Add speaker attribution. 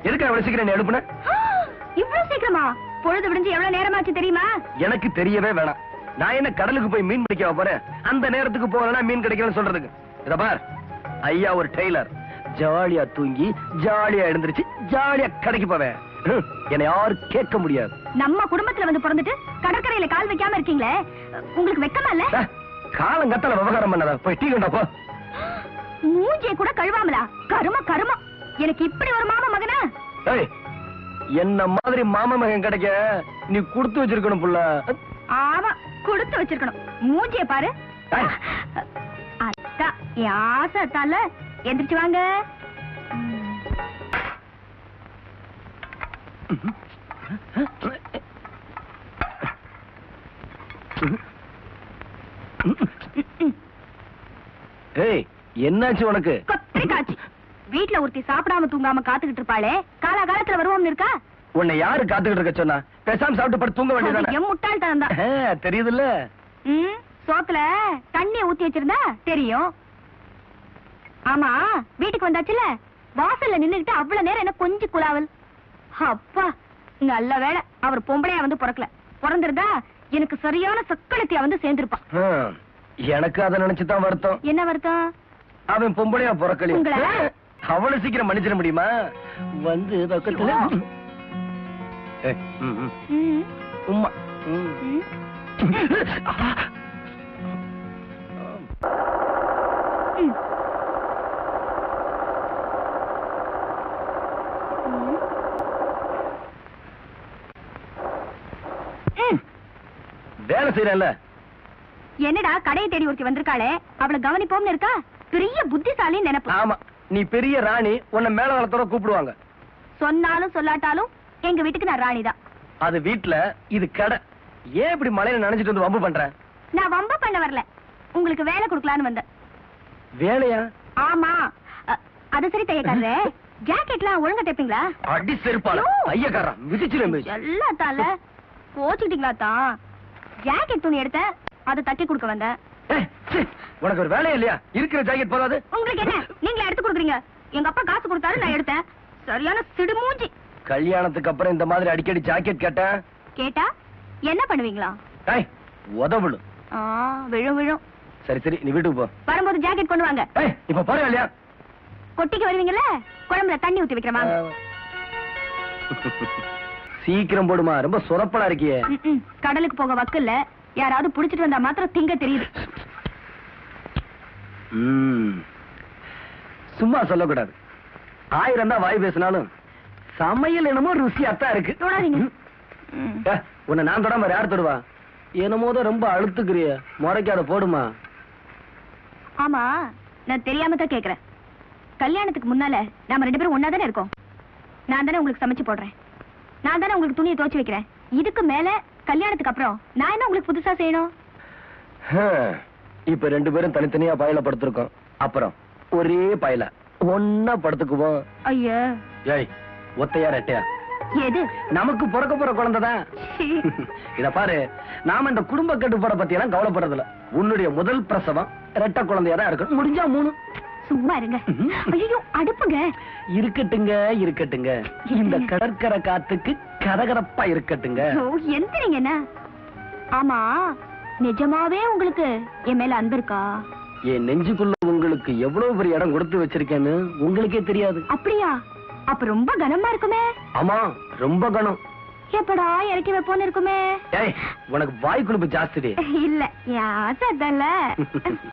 Speaker 1: எதுக்கு அவ்வளவு சீக்கிரம் நீ எழுப்புன
Speaker 2: இவ்வளவு சீக்கிரமா பொழுது விடிஞ்சு எவ்வளவு நேரமாச்சு தெரியுமா
Speaker 1: எனக்கு தெரியவே வேணாம் நான் என்ன கடலுக்கு போய் மீன் பிடிக்க போறேன் அந்த நேரத்துக்கு போகலன்னா மீன் கிடைக்கலன்னு சொல்றதுக்கு இத பார் ஐயா ஒரு டெய்லர் ஜாலியா தூங்கி ஜாலியா எழுந்திருச்சு ஜாலியா கடைக்கு போவேன் ஹம், என்னை யாரும் கேட்க முடியாது
Speaker 2: நம்ம குடும்பத்துல வந்து பிறந்துட்டு கடற்கரையில கால் வைக்காம இருக்கீங்களே உங்களுக்கு வெக்கமா இல்ல
Speaker 1: அஹ், காலங்கத்தால விவகாரம் பண்ணாத போய் டீ கொண்டா போ
Speaker 2: மூஞ்சிய கூட கழுவாமலா கரும கரும எனக்கு இப்படி ஒரு மாமா மகனா
Speaker 1: ஏய் என்ன மாதிரி மாமா மகன் கிடைக்க நீ கொடுத்து வச்சிருக்கணும் புள்ள
Speaker 2: ஆமா கொடுத்து வச்சிருக்கணும் மூஞ்சிய பாரு
Speaker 1: ஏய்.
Speaker 2: அத்தா என் ஆசை அத்தால எந்திரிச்சு வாங்க
Speaker 1: ஏய் என்னாச்சு உனக்கு
Speaker 2: கொத்தரி காய்ச்சி வீட்ல ஒருத்தி சாப்பிடாம தூங்காம காத்துக்கிட்டு இருப்பாளே காலா காலத்துல வருவோம்னு இருக்கா
Speaker 1: உன்னை யாரு காத்துக்கிட்டு இருக்க சொன்னா பேசாம சாப்பிட்டு படுத்து தூங்க
Speaker 2: அது
Speaker 1: வேண்டியதானே
Speaker 2: என் முட்டாள்தனம் தான்
Speaker 1: ஆ, தெரியுதுல்ல
Speaker 2: ம், சோத்துல தண்ணிய ஊத்தி வச்சிருந்தா தெரியும் ஆமா வீட்டுக்கு வந்தாச்சுல வாசல்ல நின்னுகிட்டு அவ்வளவு நேரம் என்ன கொஞ்சம் குலாவல் அப்பா நல்ல வேளை அவர் பொம்பளையா வந்து பிறக்கல பிறந்திருந்தா எனக்கு சரியான சக்களத்தியா வந்து சேர்ந்திருப்பான்
Speaker 1: ஆ, எனக்கு அதை நினைச்சுதான் வருத்தம்
Speaker 2: என்ன வருத்தம்
Speaker 1: அவன் பொம்பளையா பிறக்கலையே
Speaker 2: உங்களை?
Speaker 1: அவ்வளவு சீக்கிரம் மன்னிச்சிட முடியுமா வந்து பக்கத்துல ஏய், ம், ம்.
Speaker 2: ம்,
Speaker 1: உம்மா ம்.
Speaker 2: ம். ம். ம். ம்.
Speaker 1: வேலை செய்யறல
Speaker 2: என்னடா கடையை தேடி ஒருத்தி வந்திருக்காளே அவளை கவனிப்போம்னு இருக்கா பெரிய புத்திசாலின்னு நினைப்பு
Speaker 1: ஆமா நீ பெரிய ராணி உன்னை மேல காலத்தோட கூப்பிடுவாங்க
Speaker 2: சொன்னாலும் சொல்லாட்டாலும் எங்க வீட்டுக்கு நான் ராணிதான்
Speaker 1: அது வீட்ல இது கடை ஏன் இப்படி மழையில நினைச்சிட்டு வந்து வம்பு பண்ற
Speaker 2: நான் வம்ப பண்ண வரல உங்களுக்கு வேலை கொடுக்கலான்னு வந்தேன்
Speaker 1: வேலையா
Speaker 2: ஆமா அ, அது சரி தையக்காரரே ஜாக்கெட்லாம் ஒழுங்கா தைப்பீங்களா
Speaker 1: அடி செருப்பால
Speaker 2: ஐயோ.
Speaker 1: ஐயக்காரன் மிதிச்சிரும்
Speaker 2: எல்லாம் தால போச்சுக்கிட்டீங்களா தான் ஜாக்கெட் துணி எடுத்தேன் அதை தட்டி கொடுக்க வந்தேன்
Speaker 1: ஏய், சீ, உனக்கு ஒரு வேலையே இல்லையா இருக்கிற ஜாக்கெட் போதாது
Speaker 2: உங்களுக்கு என்ன நீங்களே எடுத்து கொடுக்குறீங்க எங்க அப்பா காசு கொடுத்தாரு நான் எடுத்தேன் சரியான சிடுமூஞ்சி
Speaker 1: கல்யாணத்துக்கு அப்புறம் இந்த மாதிரி அடிக்கடி ஜாக்கெட் கேட்டேன்
Speaker 2: கேட்டா என்ன பண்ணுவீங்களா
Speaker 1: ஏய், உதவுளு
Speaker 2: ஆ, விழும் விழும்
Speaker 1: சரி சரி நீ வீட்டுக்கு போ
Speaker 2: வரும்போது ஜாக்கெட் கொண்டு வாங்க
Speaker 1: ஏய், இப்ப போறியா இல்லையா
Speaker 2: கொட்டிக்கு வருவீங்கல்ல குழம்புல தண்ணி ஊத்தி வைக்கிறமா
Speaker 1: சீக்கிரம் போடுமா ரொம்ப சொரப்பலா இருக்கியே
Speaker 2: கடலுக்கு போக வக்கில்ல யாராவது புடிச்சிட்டு வந்தா மாத்திரம் திங்க தெரியுது
Speaker 1: ம். சும்மா சொல்லக்கூடாது ஆயிரம் தான் வாய் பேசினாலும் சமையல் என்னமோ ருசியாத்தான் இருக்கு
Speaker 2: தொடாதீங்க.
Speaker 1: ம்.
Speaker 2: ம்.
Speaker 1: ஏ, உன்னை நான் தொடாம வேற யார் தொடுவா என்னமோ தான் ரொம்ப அழுத்துக்கிறிய முறைக்காத போடுமா
Speaker 2: ஆமா நான் தெரியாம தான் கேக்குறேன் கல்யாணத்துக்கு முன்னால நாம ரெண்டு பேரும் ஒன்னா தானே இருக்கோம் நான் தானே உங்களுக்கு சமைச்சு போடுறேன் நான் தானே உங்களுக்கு துணியை துவைச்சு வைக்கிறேன் இதுக்கு மேல கல்யாணத்துக்கு அப்புறம் நான் என்ன உங்களுக்கு புதுசா செய்யணும்
Speaker 1: ஹம். இப்ப ரெண்டு பேரும் தனித்தனியா பாயில படுத்திருக்கோம் அப்புறம் ஒரே பாயில ஒன்னா படுத்துக்குவோம்
Speaker 2: ஐயா
Speaker 1: ஏய் ஒத்தையா ரெட்டையா
Speaker 2: எது
Speaker 1: நமக்கு பிறக்க போற குழந்தைதான்
Speaker 2: சீ.
Speaker 1: இத பாரு நாம இந்த குடும்ப கட்டுப்பாட பத்தி எல்லாம் கவலைப்படுறதில்ல உன்னுடைய முதல் பிரசவம் ரெட்டை குழந்தையா தான் இருக்கணும் முடிஞ்சா மூணு
Speaker 2: சும்மா இருங்க
Speaker 1: ம்ம்.
Speaker 2: ஐயோ அடுப்புங்க
Speaker 1: இருக்கட்டுங்க இருக்கட்டுங்க இந்த கடற்கரை காத்துக்கு கதகதப்பா இருக்கட்டுங்க
Speaker 2: ஐயோ, எந்திரிங்க என்ன ஆமா நிஜமாவே உங்களுக்கு என் மேல அன்பு இருக்கா
Speaker 1: என் நெஞ்சுக்குள்ள உங்களுக்கு எவ்வளவு பெரிய இடம் கொடுத்து வச்சிருக்கேன்னு உங்களுக்கே தெரியாது
Speaker 2: அப்படியா அப்ப ரொம்ப கனமா இருக்குமே
Speaker 1: ஆமா ரொம்ப கனம்
Speaker 2: எப்படா இறக்கி வைப்போன்னு இருக்குமே
Speaker 1: ஏய் உனக்கு வாய் குழுப்பு ஜாஸ்தி
Speaker 2: இல்ல என் ஆசை அதான்ல